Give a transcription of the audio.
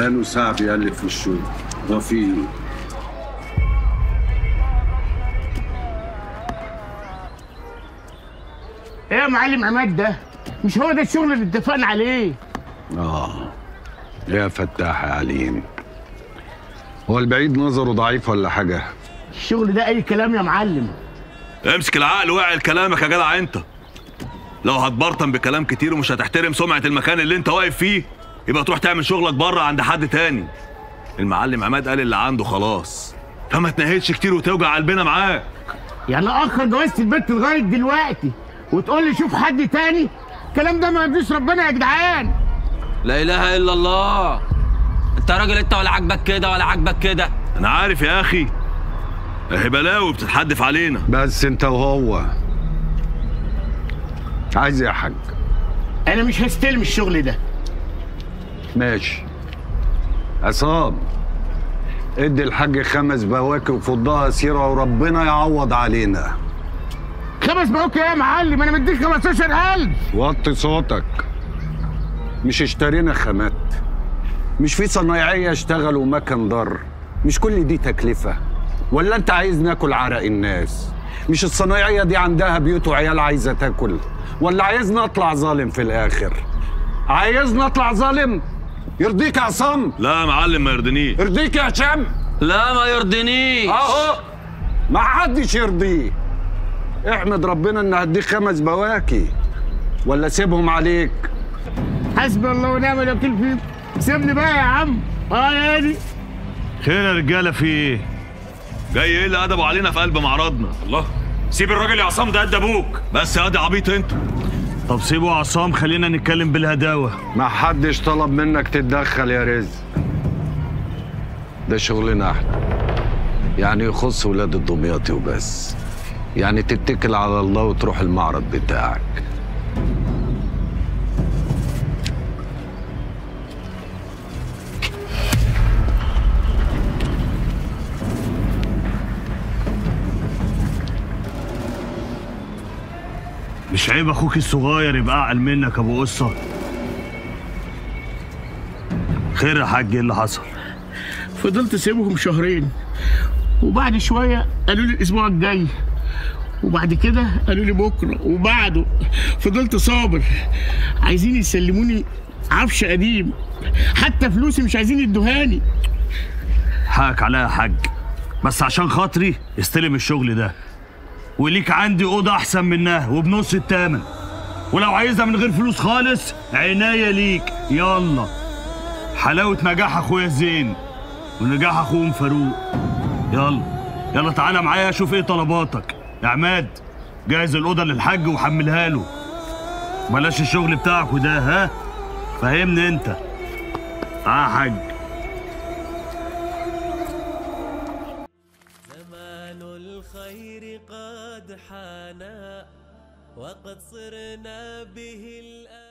بقاله ساعة بيقلب في الشغل هو في ايه؟ ايه يا معلم عماد ده مش هو ده الشغل اللي اتفقنا عليه اه يا فتاح يا عليم هو البعيد نظره ضعيف ولا حاجة؟ الشغل ده اي كلام يا معلم امسك العقل واعي كلامك يا جدع انت لو هتبرطم بكلام كتير ومش هتحترم سمعة المكان اللي انت واقف فيه يبقى تروح تعمل شغلك بره عند حد تاني المعلم عماد قال اللي عنده خلاص فما تنهدش كتير وتوجع قلبنا معاك يعني اخر جوازة البنت لغايه دلوقتي وتقول لي شوف حد تاني الكلام ده ما يرضيش ربنا يا جدعان لا اله الا الله انت راجل انت ولا عاجبك كده ولا عاجبك كده انا عارف يا اخي اهي بلاوي بتتحدف علينا بس انت وهو عايز إيه يا حاج انا مش هستلم الشغل ده ماشي عصام ادي الحاج خمس بواكي وفضها سيرة وربنا يعوض علينا خمس بقوك يا معلم انا مديك 15000 وطي صوتك مش اشترينا خامات مش في صنايعية اشتغلوا مكن ضر مش كل دي تكلفة ولا انت عايز ناكل عرق الناس مش الصنايعية دي عندها بيوت وعيال عايزة تاكل ولا عايزنا اطلع ظالم في الاخر عايزنا اطلع ظالم يرضيك يا عصام لا يا معلم ما يرضنيش يرضيك يا هشام لا ما يرضينيش اهو ما حدش يرضيه احمد ربنا ان هديك خمس بواكي ولا سيبهم عليك حسبي الله ونعم الوكيل فيك سيبني بقى يا عم اه يا دي خير يا رجاله في ايه جاي ايه اللي ادبوا علينا في قلب معرضنا الله سيب الراجل يا عصام ده قد ابوك بس يا دي عبيط انت طب سيبوا عصام خلينا نتكلم بالهداوه ما حدش طلب منك تتدخل يا رزق ده شغلنا احنا يعني يخص ولاد الدمياطي وبس يعني تتكل على الله وتروح المعرض بتاعك مش عيب اخوك الصغير يبقى اعقل منك ابو قصه خير يا حاج ايه اللي حصل فضلت اسيبهم شهرين وبعد شويه قالوا لي الاسبوع الجاي وبعد كده قالوا لي بكره وبعده فضلت صابر عايزين يسلموني عفش قديم حتى فلوسي مش عايزين يدوهاني حقك عليا يا حاج بس عشان خاطري استلم الشغل ده وليك عندي اوضه احسن منها وبنص التمن ولو عايزها من غير فلوس خالص عناية ليك يلا حلاوة نجاح اخويا زين ونجاح اخوهم فاروق يلا يلا تعالى معايا شوف ايه طلباتك يا عماد جهز الاوضه للحاج وحملها له بلاش الشغل بتاعك وده ها فهمني انت اه يا حاج زمان الخير قد حانا وقد صرنا به الآن